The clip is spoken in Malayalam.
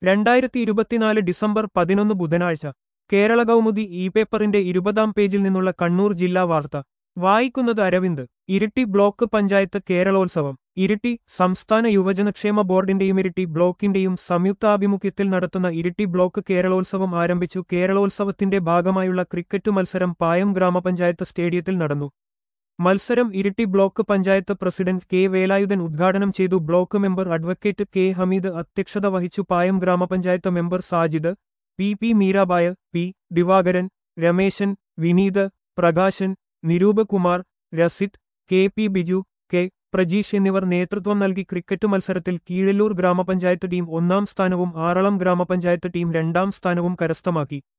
രണ്ടായിരത്തി ഇരുപത്തിനാല് ഡിസംബർ പതിനൊന്ന് ബുധനാഴ്ച കേരള കൗമുദി ഇ പേപ്പറിന്റെ ഇരുപതാം പേജിൽ നിന്നുള്ള കണ്ണൂർ ജില്ലാ വാർത്ത വായിക്കുന്നത് അരവിന്ദ് ഇരിട്ടി ബ്ലോക്ക് പഞ്ചായത്ത് കേരളോത്സവം ഇരിട്ടി സംസ്ഥാന യുവജനക്ഷേമ ബോർഡിന്റെയും ഇരിട്ടി ബ്ലോക്കിന്റെയും സംയുക്താഭിമുഖ്യത്തിൽ നടത്തുന്ന ഇരിട്ടി ബ്ലോക്ക് കേരളോത്സവം ആരംഭിച്ചു കേരളോത്സവത്തിന്റെ ഭാഗമായുള്ള ക്രിക്കറ്റ് മത്സരം പായം ഗ്രാമപഞ്ചായത്ത് സ്റ്റേഡിയത്തിൽ നടന്നു മത്സരം Iritty block panchayat president K Velayudhan ഉദ്ഘാടനം ചെയ്തു block member advocate K Hameed അധ്യക്ഷത വഹിച്ചു Payam grama panchayat member Sajid P P Meerabai P Divakaran Rameshan Vineeth Prakashan Niroop Kumar Rasith K P Biju K Prajeesh എന്നിവർ നേതൃത്വം നൽകി ക്രിക്കറ്റ് മത്സരത്തിൽ കീഴല്ലൂർ ഗ്രാമപഞ്ചായത്ത് ടീം ഒന്നാം സ്ഥാനവും ആറളം ഗ്രാമപഞ്ചായത്ത് ടീം രണ്ടാം സ്ഥാനവും കരസ്ഥമാക്കി